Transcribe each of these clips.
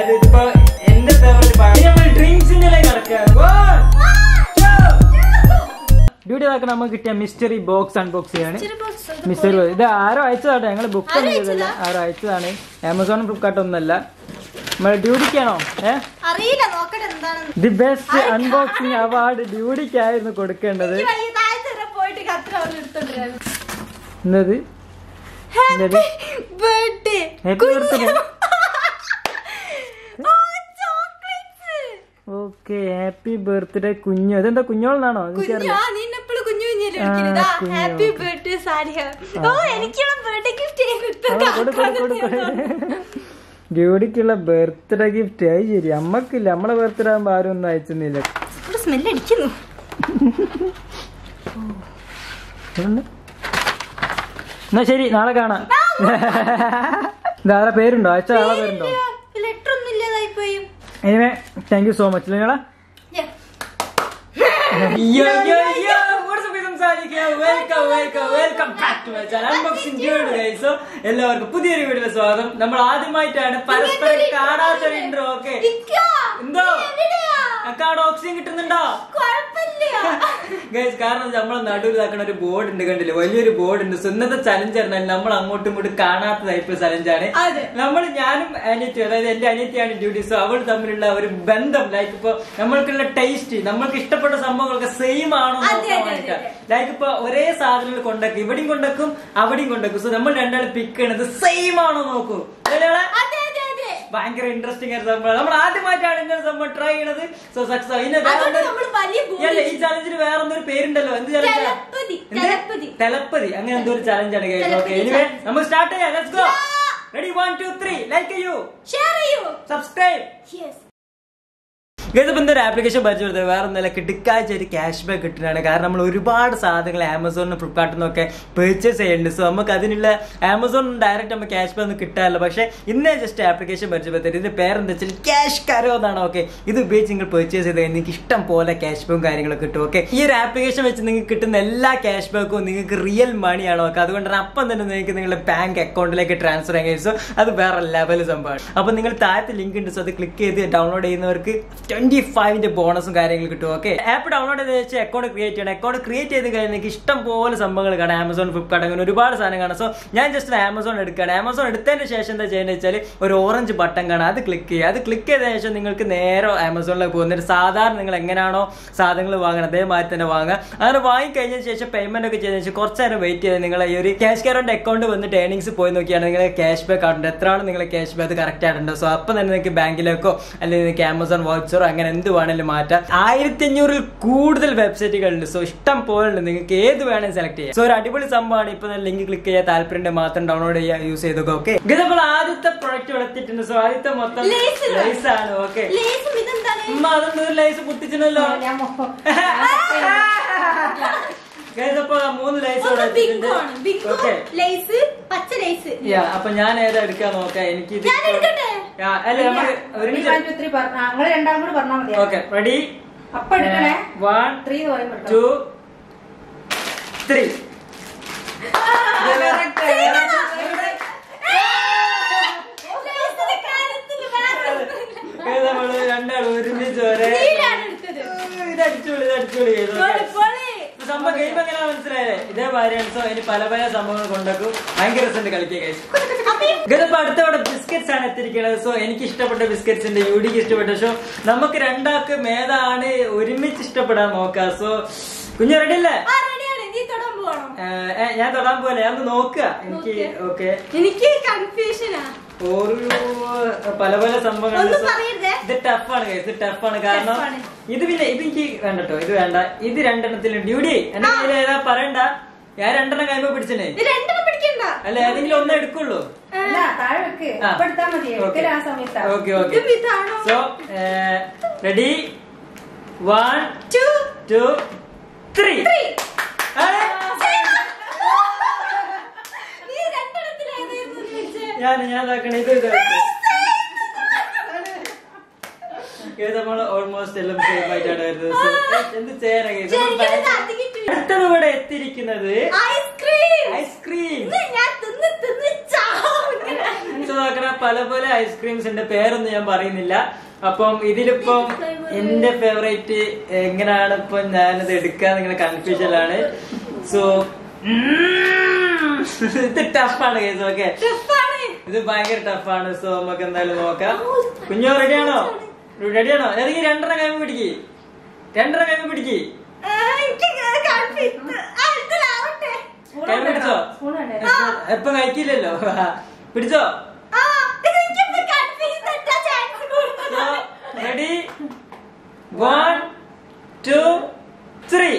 അതായത് ഇപ്പൊ എന്റെ ഫേവറേറ്റ് നമ്മൾ ഡ്രിങ്ക്സിന്റെ കിടക്കുക ഡ്യൂട്ടി ഇതാക്കാൻ നമുക്ക് കിട്ടിയ മിസ്റ്ററി ബോക്സ് അൺബോക്സ് ചെയ്യാണ് മിസ്റ്ററി ബോക്സ് ഇത് ആരോ അയച്ചതാട്ടോ ഞങ്ങൾ ബുക്ക് ഒന്നും ചെയ്തല്ല ആരോ അയച്ചതാണ് ആമസോൺ ഫ്ലിപ്കാർട്ട് ഒന്നല്ല നമ്മൾ ഡ്യൂട്ടിക്കാണോ ഏ അറിയില്ല നോക്കട്ടെ എന്താണെന്ന് ദി ബെസ്റ്റ് അൺബോക്സിംഗ് അവാർഡ് ഡ്യൂട്ടിക്കായിരുന്നു കൊടുക്കേണ്ടത് എനിക്ക് വയ്യ, താഴത്ത് വരെ പോയിട്ട് കത്ര വന്ന് എടുത്തോണ്ട് വരാം. എന്നത് എന്നത് Birthday. Happy birthday. ഓ, chocolates. ഓക്കെ ഹാപ്പി ബർത്ത്ഡേ കുഞ്ഞു അതെന്താ കുഞ്ഞോളെന്നാണോ കുഞ്ഞു, ആ, നീ എന്നെ എപ്പളും കുഞ്ഞു കുഞ്ഞല്ലേ ആ, വിളിക്കുന്നത്. ആ, കുഞ്ഞു, happy okay. birthday, സാരിക. ഓ, എനിക്കുള്ള birthday gift എനിക്ക് കൊടു കൊടു കൊടു ഡ്യൂട്ടിക്കുള്ള ബർത്ത്ഡേ ഗിഫ്റ്റ് അത് ശരി അമ്മക്കില്ല നമ്മളെ ബർത്ത്ഡേ ആകുമ്പോ ആരും ഒന്നും അയച്ചൊന്നുമില്ല ഇവിടെ സ്മെല്ല് അടിക്കുന്നു ഇതുണ്ട്. എന്നാ ശരി നാളെ കാണാം ഇതാരെ പേരുണ്ടോ അയച്ച ആളെ പേരുണ്ടോ ലെറ്റർ ഒന്നും ഇല്ലാതായി പോയി anyway thank you so much നിങ്ങളെ എല്ലാവർക്കും പുതിയൊരു വീഡിയോ സ്വാഗതം നമ്മൾ ആദ്യമായിട്ടാണ് പരസ്പരം കാണാത്ത ഇൻട്രോ ഓക്കെ എന്തോ അക്കാട് ഓക്സിജൻ കിട്ടുന്നുണ്ടോ ഗൈസ് കാരണം നമ്മൾ നടുവിൽ ഇതാക്കണ ഒരു ബോർഡ് ഉണ്ട് കണ്ടില്ലേ വലിയൊരു ബോർഡ് ഉണ്ട് സുന്നത്തെ ചലഞ്ച് പറഞ്ഞാൽ നമ്മൾ അങ്ങോട്ടും ഇങ്ങോട്ടും കാണാത്ത ടൈപ്പ് ചലഞ്ചാണ് അതെ. നമ്മൾ ഞാനും അനിയത്തി അതായത് എന്റെ അനിയത്തിയാണ് ഡ്യൂട്ടി സോ അവൾ തമ്മിലുള്ള ഒരു ബന്ധം ലൈക്ക് ഇപ്പൊ നമ്മൾക്കുള്ള ടേസ്റ്റ് നമ്മൾക്ക് ഇഷ്ടപ്പെട്ട സംഭവങ്ങളൊക്കെ സെയിം ആണോ അതെ, അതെ, അതെ, അതെ. ലൈക്ക് ഇപ്പൊ ഒരേ സാധനങ്ങൾ കൊണ്ടാക്കും ഇവിടെയും കൊണ്ടാക്കും അവിടെയും കൊണ്ടാക്കും സോ നമ്മൾ രണ്ടാളും പിക്ക് ചെയ്യണത് സെയിം ആണോ നോക്കൂ അല്ലേ ഭയങ്കര ഇൻട്രസ്റ്റിംഗ് ആയ സംഭവം നമ്മൾ ആദ്യമായിട്ടാണ് ഇങ്ങനെ സംഭവം ട്രൈ ചെയ്യണത് സോ സക്സസ് അതിന് അതുകൊണ്ട് വേറെ നമ്മള് വലിയ board ഇല്ല, ഈ ചലഞ്ചിന് വേറെ എന്തൊരു പേരുണ്ടല്ലോ എന്ത് ചലഞ്ചാ തെലപ്പതി, എന്ത്? തെലപ്പതി. തെലപ്പതി അങ്ങനെ എന്തോ ഒരു ചലഞ്ചാണ് ഓക്കെ തെലപ്പതി എനിവേ challenge. നമുക്ക് സ്റ്റാർട്ട് ചെയ്യാം let's go ready one two three like ചെയ്യൂ ഷെയർ ചെയ്യൂ സബ്സ്ക്രൈബ് Yes. ഇതിപ്പോ എന്തൊരു ആപ്ലിക്കേഷൻ പരിചയപ്പെടുത്തത് വേറെ ഒന്നല്ല കിട്ടിക്കാഴ്ച ഒരു ക്യാഷ് ബാക്ക് കിട്ടുന്നതാണ് കാരണം നമ്മൾ ഒരുപാട് സാധനങ്ങൾ ആമസോണിനും ഫ്ലിപ്കാർട്ടിൽ നിന്നൊക്കെ പേർച്ചേസ് ചെയ്യുന്നുണ്ട് സോ നമുക്ക് അതിനുള്ള ആമസോൺ ഡയറക്റ്റ് നമുക്ക് ക്യാഷ് ബാക്ക് ഒന്നും കിട്ടാറില്ല പക്ഷേ ഇന്നേ ജസ്റ്റ് ആപ്ലിക്കേഷൻ പരിചയപ്പെടുത്തിയത് ഇതിന്റെ പേരെന്താ വെച്ചാൽ ക്യാഷ് കരോ എന്നാണ് ഓക്കെ ഇത് ഉപയോഗിച്ച് നിങ്ങൾ പേർച്ചേസ് ചെയ്ത് കഴിഞ്ഞാൽ നിങ്ങൾക്ക് ഇഷ്ടം പോലെ ക്യാഷ് ബാക്കും കാര്യങ്ങളൊക്കെ കിട്ടും ഓക്കെ ഈ ഒരു ആപ്ലിക്കേഷൻ വെച്ച് നിങ്ങൾക്ക് കിട്ടുന്ന എല്ലാ ക്യാഷ് ബാക്കും നിങ്ങൾക്ക് റിയൽ മണിയാണ് ഓക്കെ അതുകൊണ്ട് തന്നെ അപ്പം തന്നെ നിങ്ങൾക്ക് നിങ്ങളുടെ ബാങ്ക് അക്കൗണ്ടിലേക്ക് ട്രാൻസ്ഫർ ചെയ്യാൻ കഴിയും സോ അത് വേറെ ലെവൽ സംഭവമാണ് അപ്പൊ നിങ്ങൾ താഴത്തെ ലിങ്ക് ഉണ്ട് സോ അത് ക്ലിക്ക് ചെയ്ത് ഡൗൺലോഡ് ചെയ്യുന്നവർക്ക് ട്വന്റി ഫൈവിന്റെ ബോണസും കാര്യങ്ങളും കിട്ടും ഓക്കെ ആപ്പ് ഡൗൺലോഡ് ചെയ്ത് വെച്ച് അക്കൗണ്ട് ക്രിയേറ്റ് ചെയ്യണം അക്കൗണ്ട് ക്രിയേറ്റ് ചെയ്ത് കഴിഞ്ഞാൽ നിങ്ങൾക്ക് ഇഷ്ടം പോലെ സംഭവങ്ങൾ കാണാം ആമസോൺ ഫ്ലിപ്കാർട്ട് അങ്ങനെ ഒരുപാട് സാധനം കാണാം സോ ഞാൻ ജസ്റ്റ് ആമസോൺ എടുക്കുകയാണ് ആമസോൺ എടുത്തതിന് ശേഷം എന്താ ചെയ്യുന്നത് വെച്ചാൽ ഒരു ഓറഞ്ച് ബട്ടൺ കാണാം അത് ക്ലിക്ക് ചെയ്യുക അത് ക്ലിക്ക് ചെയ്തതിനു ശേഷം നിങ്ങൾക്ക് നേരെ ആമസോണിലേക്ക് പോകുന്നിട്ട് സാധാരണ നിങ്ങൾ എങ്ങനെയാണോ സാധനങ്ങൾ വാങ്ങണം അതേമാതിരി തന്നെ വാങ്ങുക അങ്ങനെ വാങ്ങിക്കഴിഞ്ഞതിന് ശേഷം പേയ്മെന്റ് ഒക്കെ ചെയ്തതിനു ശേഷം കുറച്ച് നേരം വെയിറ്റ് ചെയ്ത് നിങ്ങൾ ഈ ഒരു ക്യാഷ് കാരോന്റെ അക്കൗണ്ട് വന്നിട്ട് ഏണിങ്സ് പോയി നോക്കിയാണ് നിങ്ങൾ ക്യാഷ് ബാക്ക് ആവുന്നുണ്ട് എത്രയാണ് നിങ്ങളെ ക്യാഷ് ബാക്ക് കറക്റ്റ് ആയിട്ടുണ്ട് സോ അപ്പം തന്നെ നിങ്ങൾക്ക് ബാങ്കിലേക്കോ അല്ലെങ്കിൽ നിങ്ങൾക്ക് ആമസോൺ വൗച്ചറോ അങ്ങനെ എന്ത് വേണമെങ്കിലും മാറ്റാം ആയിരത്തി അഞ്ഞൂറിൽ കൂടുതൽ വെബ്സൈറ്റുകളുണ്ട് സോ ഇഷ്ടം പോലെ ഉണ്ട് നിങ്ങൾക്ക് ഏത് വേണമെങ്കിലും സെലക്ട് ചെയ്യാം സോ ഒരു അടിപൊളി സംഭവമാണ് ഇപ്പൊ ലിങ്ക് ക്ലിക്ക് ചെയ്യാൻ താല്പര്യം മാത്രം ഡൗൺലോഡ് ചെയ്യുക യൂസ് ചെയ്തൊക്കെ ഓക്കെ ഇത് നമ്മൾ ആദ്യത്തെ പ്രൊഡക്റ്റ് എടുത്തിട്ടുണ്ട് സോ ആദ്യത്തെ മൊത്തം Lace ആണ്. ലൈസ് ആണ് ഓക്കെ ലേസും ഇതെന്താണ് ഉമ്മ അതൊന്നും ഒരു ലൈസ് പൊട്ടിച്ചിട്ടല്ലോ Guys, അപ്പൊ മൂന്ന് ലൈസ് ഒന്ന് ബിങ്കോ ആണ് ബിങ്കോ ഓക്കെ ലേസ് പച്ച ലേസ് അപ്പൊ ഞാൻ ഏതാ എടുക്കാൻ നോക്കാം എനിക്ക് ഇത് ഞാൻ എടുക്കട്ടെ? Yeah, അല്ല നമുക്ക് ഒരുമിച്ച് ഞങ്ങള് രണ്ടാളും കൂടി പറഞ്ഞാൽ മതി ഓക്കെ റെഡി അപ്പൊ എടുക്കണേ വൺ ത്രീ എന്ന് പറയുമ്പോ ടു ത്രീ ലേസിന്റെ കാര്യത്തില് വേറെ ഒന്നുമില്ല. നമ്മള് രണ്ടാളും ഒരുമിച്ച് ഒരേ നീയാണ് എടുത്തത്. ഇത് അടിച്ചുപൊളി ഇത് അടിച്ചുപൊളി ചെയ്തു. പൊളി, Okay. പൊളി. സംഭവം ഗെയിം എങ്ങനെ മനസ്സിലായേ ഇതേ ഭാര്യയാണ് സോ ഇനി പല പല സംഭവങ്ങൾ കൊണ്ടാക്കും ഭയങ്കര രസമുണ്ട് കളിക്കുക ഗൈസ് ഇതിപ്പോ അടുത്തവിടെ ബിസ്ക്കറ്റ്സ് ആണ് എത്തിയിരിക്കുന്നത് സോ എനിക്ക് ഇഷ്ടപ്പെട്ട ബിസ്ക്കറ്റ്സ് ഉണ്ട് യുഡിക്ക് ഇഷ്ടപ്പെട്ട സോ നമുക്ക് രണ്ടാൾക്ക് മേതാണ് ഒരുമിച്ച് ഇഷ്ടപ്പെടാൻ നോക്കാം സോ കുഞ്ഞു റെഡി അല്ലേ ആ, ready-ആണ്. നീ തൊടാൻ പോവാണോ? ഏഹ്, ഏഹ്, ഞാൻ തൊടാൻ പോലെ ഞാൻ ഒന്ന് നോക്കുക എനിക്ക് ഓക്കെ എനിക്ക് കൺഫ്യൂഷനാ ഓരോ പല പല സംഭവങ്ങളുണ്ട് ഒന്നും So, പറയരുതേ. ഇത് ടഫാണ് ഇത് ടഫാണ് കാരണം Tough ആണ്. ഇത് പിന്നെ ഇത് എനിക്ക് വേണ്ട കേട്ടോ ഇത് വേണ്ട ഇത് രണ്ടെണ്ണത്തിൽ ഡ്യൂട്ടി എന്റെ കയ്യിൽ ഏതാ പറയണ്ട ഞാൻ രണ്ടെണ്ണം കൈമ്പോ പിടിച്ചേ ഇത് രണ്ടെണ്ണം പിടിക്കണ്ട അല്ല ഏതെങ്കിലും ഒന്നേ എടുക്കുള്ളൂ അല്ല താഴെ വെക്ക് ആ. അപ്പൊ എടുത്താ മതി എടുക്കൽ ആ സമയത്താ ഓക്കെ ഓക്കെ ഇതും ഇതാണോ so ready one two two three നീ രണ്ടെണ്ണത്തിൽ ഏതായിരുന്നു ചോദിച്ചേ ഞാൻ ഞാൻ ഇതാക്കണ ഇത് ഇത് ഇത് നമ്മൾ ഓൾമോസ്റ്റ് എല്ലാം സെയിം ആയിട്ടാണ് വരുന്നത് So, എന്ത് ചെയ്യാനാ guys? നമ്മൾ ശരിക്കും ഇത് ഭയങ്കര- അധികം ഇട്ടു. അടുത്തത് ഇവിടെ എത്തിയിരിക്കുന്നത് ഐസ്ക്രീം ഐസ്ക്രീം ഇത് ഞാൻ തിന്ന് തിന്ന് ചാവും. സോ നോക്കണ പല പല ഐസ്ക്രീംസ് ഉണ്ട് പേരൊന്നും ഞാൻ പറയുന്നില്ല അപ്പം ഇതിലിപ്പം എന്റെ ഫേവറേറ്റ് എങ്ങനെയാണ് ഇപ്പൊ ഞാനത് എടുക്കാൻ നിങ്ങളെ കൺഫ്യൂഷനിലാണ് സോ ഇത് ടഫാണ് കേസ് ഓക്കെ ഇത് ഭയങ്കര ടഫാണ് സോ നമുക്ക് എന്തായാലും നോക്കാം കുഞ്ഞോ റെഡിയാണോ റെഡിയാണോ ഏതെങ്കിലും രണ്ടെണ്ണം കൈമ പിടിക്ക് രണ്ടെണ്ണം കൈമ പിടിക്ക് കൈ പിടിച്ചോ സ്പൂൺ വേണ്ടേ എപ്പൊ കഴിക്കില്ലല്ലോ പിടിച്ചോ റെഡി വൺ ടു ത്രീ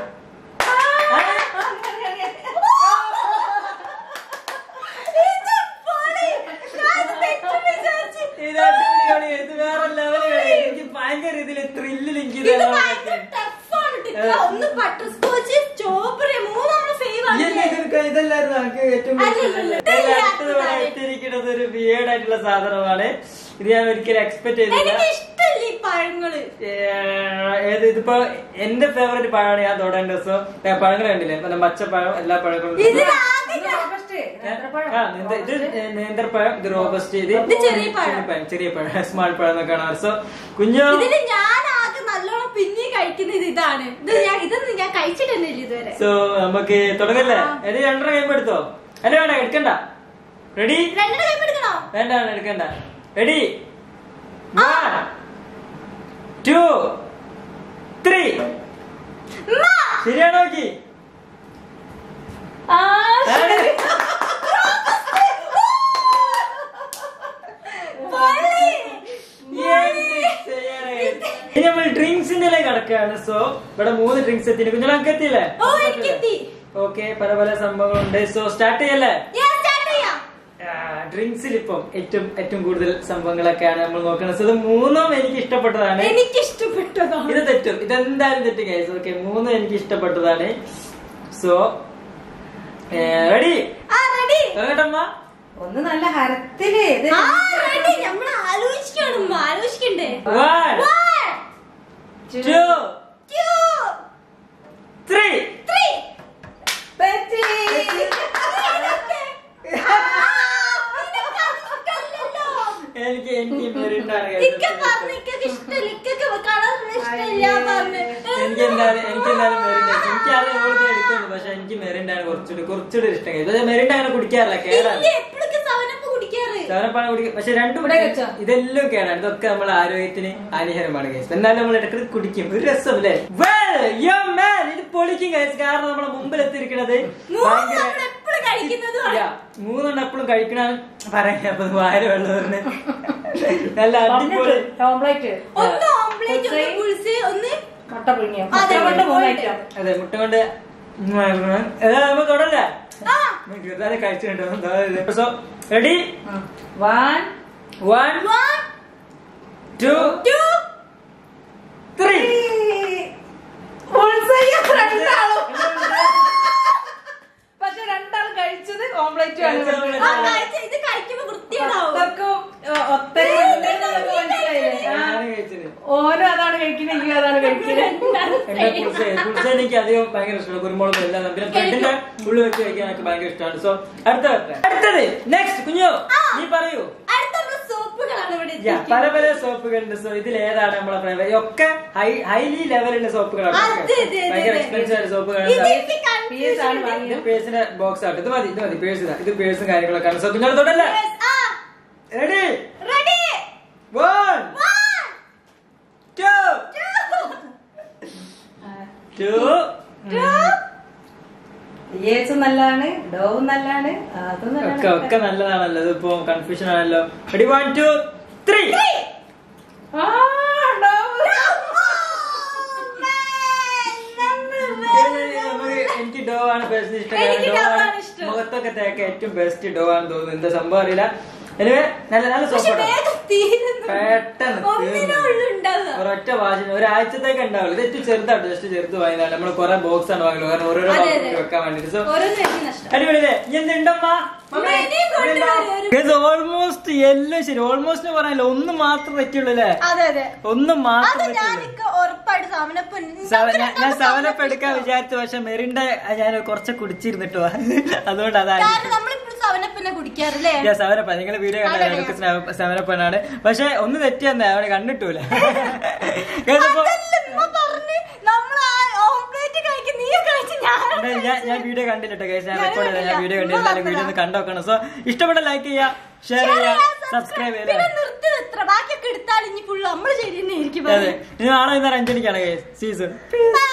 ഇത് അടിപൊളിയാണ് ഇത് വേറെ ലെവല് കളി എനിക്ക് ഭയങ്കര ഇതില് ത്രില്ലിൽ എനിക്ക് ഇത് കാണാൻ പറ്റും. ഒന്ന് ബട്ടർ സ്കോച്ച് സ്ട്രോബെറി മൂന്ന് നമ്മള് ഫേവ് ഈ ആണ് ഇതൊക്കെ ഇതല്ലായിരുന്നു നമുക്ക് ഏറ്റവും അല്ലല്ലല്ല. കൂടുതൽ അടുത്തത് ഇവിടെ എത്തിയിരിക്കുന്നത് ഒരു വിയേഡ് ആയിട്ടുള്ള സാധനമാണ് ഇത് ഞാൻ ഒരിക്കലും എക്സ്പെക്ട് ചെയ്തില്ല എനിക്ക് ഇഷ്ടല്ല ഈ പഴങ്ങള് ഏഹ് ഏത് ഇതിപ്പോ എന്റെ ഫേവറേറ്റ് പഴമാണ് ഞാൻ തൊടേണ്ടത് സോ പഴങ്ങൾ കണ്ടില്ലേ പിന്നെ പച്ചപ്പഴം എല്ലാ പഴങ്ങളും ഇതിലാകെ ഇത് റോബസ്റ്റ്, നേന്ത്രപ്പഴം. ആ, നേന്ത്ര- ഇത് നേന്ത്രപ്പഴം ഇത് റോബസ്റ്റ് ഇത് ഇത് ചെറിയ പഴം. ചെറിയ പഴം സ്മാൾ പഴം എന്നൊക്കെ കാണാറ് സോ കുഞ്ഞോ ഇതില് ഞാൻ ആകെ നല്ലോണം പിന്നെ കഴിക്കുന്നത് ഇതാണ് ഇത് ഞാൻ ഇതൊന്നും ഞാൻ കഴിച്ചിട്ടില്ല ഇതുവരെ സോ നമുക്ക് തുടങ്ങല്ലേ എടി രണ്ടര കൈമ്പ് എടുത്തോ അല്ല വേണ്ട എടുക്കണ്ട റെഡി രണ്ടെണ്ണം കൈ പിടിക്കണോ വേണ്ട വേണ്ട എടുക്കണ്ട റെഡി വൺ ടു ത്രീ ഉമ്മ! ശരിയാണോ നോക്കി ആ, ആണ്. പൊളി! ഇനി നമ്മൾ ഡ്രിങ്ക്സിന്റെ കിടക്കുകയാണ് സോ ഇവിടെ മൂന്ന് ഡ്രിങ്ക്സ് എത്തി കുഞ്ഞുങ്ങൾക്ക് എത്തിയില്ലേ ഓ എനിക്ക് എത്തി ഓക്കെ പല പല സംഭവങ്ങളുണ്ട് സോ സ്റ്റാർട്ട് ചെയ്യല്ലേ ഞാൻ സ്റ്റാർട്ട് ചെയ്യാം ഡ്രിങ്ക്സിൽ ഇപ്പം ഏറ്റവും ഏറ്റവും കൂടുതൽ സംഭവങ്ങളൊക്കെയാണ് നമ്മൾ നോക്കുന്നത് സോ ഇത് മൂന്നും എനിക്ക് ഇഷ്ടപ്പെട്ടതാണ് എനിക്ക് ഇഷ്ടപ്പെട്ടതാണ് ഇത് തെറ്റും ഇതെന്തായാലും തെറ്റും ഗൈസ് ഓക്കെ മൂന്നും എനിക്ക് ഇഷ്ടപ്പെട്ടതാണ് സോ റെഡി ആ റെഡി കേട്ടമ്മ ഒന്ന് നല്ല ഹരത്തില് ഇത് ആ റെഡി നമ്മൾ ആലോചിക്കണം ഉമ്മ, ആലോചിക്കണ്ടേ one One, two two, three three. തെറ്റി. എനിക്ക് എനിക്ക് മെറിണ്ടാണ് ഇക്ക പറഞ്ഞു ഇക്കൊക്കെ ഇഷ്ടല്ല ഇക്കൊക്കെ കളറിന് ഇഷ്ടമില്ല പറഞ്ഞു എനിക്ക് എന്തായാലും എനിക്ക് എന്തായാലും മെറിണ്ട എനിക്ക് അത് ഇവിടുത്തെ എടുത്തുണ്ട് പക്ഷെ എനിക്ക് മെറിണ്ടാണ് കുറച്ചുകൂടി കുറച്ചുകൂടി ഇഷ്ടം പക്ഷെ മെറിണ്ട അങ്ങനെ കുടിക്കാറില്ല കേടാണ് എപ്പോഴൊക്കെ സവനപ്പ് കുടിക്കാറ് ചവനപ്പാണ് കുടിക്കുക പക്ഷെ രണ്ടും ഇവിടെ വെച്ചോ? ഇതെല്ലാം കേടാണ് ഇതൊക്കെ നമ്മുടെ ആരോഗ്യത്തിന് ഹാനികരമാണ് കേസ് എന്നാലും നമ്മൾ ഇടയ്ക്ക് കുടിക്കും ഒരു രസമല്ലേ Well, yo man, ഇത് പൊളിക്കും കേസ് കാരണം നമ്മളെ മുമ്പിൽ എത്തിയിരിക്കുന്നത് മൂന്ന് ഭയങ്കര നമ്മൾ എപ്പോഴും കഴിക്കുന്നതുമാണ് Yeah, മൂന്നെണ്ണം എപ്പോഴും കഴിക്കണ പറയാ അപ്പൊ വായ വെള്ളം വരുന്നത് നല്ല അടിപൊളി പറഞ്ഞിട്ട് ഓംപ്ലേറ്റ് ഒന്ന് ഓംപ്ലേറ്റ് ഒന്ന് പുളിസ് ഒന്ന് മുട്ട പുഴുങ്ങിയോ അതെ, മുട്ട കൊണ്ട് മൂന്ന് മുട്ട. ഐറ്റം അതെ മുട്ട കൊണ്ട് ഏതാ നമുക്ക് തുടരല്ലേ ആ ചെറുതായി കഴിച്ചിട്ടുണ്ടോ so ready one one one, two two, three രണ്ടാളും പക്ഷെ രണ്ടാളും കഴിച്ചത് ഓംപ്ലേറ്റ് ആണ് കഴിച്ചത് ആ കഴിച്ച ഇത് കഴിക്കുമ്പോ വൃത്തിയുണ്ടാവും അതൊക്കെ ഒത്തരി മനസ്സിലായില്ലേ ആ. ഞാനും കഴിച്ചത് ഓരോ അതാണ് കഴിക്കുന്നത് ഈ അതാണ് കഴിക്കുന്നത് എന്റെ പുൾസ പുൾസ എനിക്ക് അധികം ഭയങ്കര ഇഷ്ടമാണ് കുരുമുളക് എല്ലാം പിന്നെ ബ്രെഡിന്റെ ഉള്ളി വെച്ച് കഴിക്കാൻ എനിക്ക് ഭയങ്കര ഇഷ്ടമാണ് സോ അടുത്ത വരട്ടെ. അടുത്തത് നെക്സ്റ്റ് കുഞ്ഞു നീ പറയൂ അടുത്ത നമ്മള് സോപ്പുകളാണ് ഇവിടെ Yeah, പല പല സോപ്പുകളുണ്ട് സോ ഇതിൽ ഏതാണ് നമ്മളെ ഫേവറേറ്റ് ഒക്കെ ഹൈലി ലെവലുള്ള സോപ്പുകളാണ് അതെ, ഒക്കെ. അതെ, ഭയങ്കര അതെ. എക്സ്പെൻസീവ് ആയ സോപ്പുകളാണ് ഇത് ഇത് എനിക്ക് PS ആണ് confusion ഉണ്ട്. വാങ്ങിയത്. പേഴ്സിന്റെ ബോക്സ് ആയിട്ട് ഇത് മതി ഇത് മതി പേഴ്സ് ഇതാ ഇത് പേഴ്സും കാര്യങ്ങളൊക്കെയാണ് സോ കുഞ്ഞോട് തൊടല്ലേ Yes, ആ ready ready, one one, two two, two two. ഏസും നല്ലതാണ് ഡോവും നല്ലതാണ് അതും ഒക്കെ ഒക്കെ നല്ലതാണല്ലോ ഇതിപ്പോ കൺഫ്യൂഷൻ ആണല്ലോ റെഡി വൺ ടു ത്രീ ആ, ഡോവ്. എനിക്ക് ഡോ ആണ് പേഴ്സണലി ഇഷ്ടം എനിക്ക് കാരണം ഡോ ഡോ ആണ് ആണ് ഇഷ്ടം. മുഖത്തൊക്കെ തേക്ക ഏറ്റവും ബെസ്റ്റ് ഡോ ആണെന്ന് തോന്നുന്നു എന്താ സംഭവം അറിയില്ല എനിവേ നല്ല നല്ല പക്ഷെ സോപ്പ് വേഗം തീരുന്നു. പെട്ടെന്ന് ഒന്നിനേ തീർന്നു. ഉള്ളൂ ഉണ്ടാവുക. ഒരൊറ്റ വാശിന് ഒരാഴ്ചത്തേക്ക് ഉണ്ടാവുള്ളൂ ഇത് ഏറ്റവും ചെറുതാട്ടോ ജസ്റ്റ് ചെറുത് വാങ്ങിയതാണ് നമ്മൾ കുറെ ബോക്സ് ആണ് വാങ്ങുന്നത് കാരണം ഓരോരോ അതെ, ബോക്സ് അതെ. വെക്കാൻ വേണ്ടിട്ട് സോ ഓരോന്ന് എനിക്ക് നഷ്ടം. അടിപൊളിയല്ലേ ഇനി എന്തുണ്ടമ്മ ഇനിയും കൊണ്ടുവരൂ ഒരു- ഓൾമോസ്റ്റ് എല്ലാം ശരി ഓൾമോസ്റ്റ് പറയാനില്ല ഒന്ന് മാത്രം തെറ്റുള്ളൂ അല്ലേ അതെ അതെ ഒന്ന് അത് മാത്രം തെറ്റുള്ളൂ ഞാനൊക്കെ ഉറപ്പായിട്ട് സമനപ്പ് സവ- ഞാൻ- ഞാൻ സവനപ്പ് എടുക്കാൻ വിചാരിച്ചു പക്ഷെ മെറിന്റെ ഞാൻ കുറച്ച് കുടിച്ചിരുന്നിട്ടോ അതുകൊണ്ട് അതാണ് കാരണം നമ്മളിപ്പോൾ സവനപ്പിന്നെ കുടിക്കാറില്ലേ സെവനപ്പ നിങ്ങൾ വീഡിയോ കണ്ടാൽ സെവനപ്പനാണ് പക്ഷെ ഒന്ന് തെറ്റി തന്നെ അവനെ കണ്ടിട്ടൂല Guys, അപ്പൊ അതല്ല ഉമ്മ പറഞ്ഞ് നമ്മൾ ഓംപ്ലേറ്റ് കഴിക്കും നീ കഴിച്ച് ഞാൻ എന്താ ഞാൻ ഞാൻ വീഡിയോ കണ്ടില്ല കേസ് ഞാൻ ഞാനും റെക്കോർഡ് ചെയ്ത ഞാൻ കണ്ടില്ല. വീഡിയോ ഉമ്മ കണ്ടില്ല വീഡിയോ ഒന്ന് കണ്ടോക്കണം സോ ഇഷ്ടപ്പെട്ട ലൈക്ക് ചെയ്യുക ഷെയർ ചെയ്യുക സബ്സ്ക്രൈബ് പിന്നെ ചെയ്യുക നിർത്തി എത്ര ബാക്കിയൊക്കെ എടുത്താൽ ഇനി ഫുള്ള് നമ്മള് ശരി തന്നെ ആയിരിക്കും അതെ ഇനി നാളെ ഇന്നലെ അഞ്ചണിക്കാണ് സീസൺ Bye.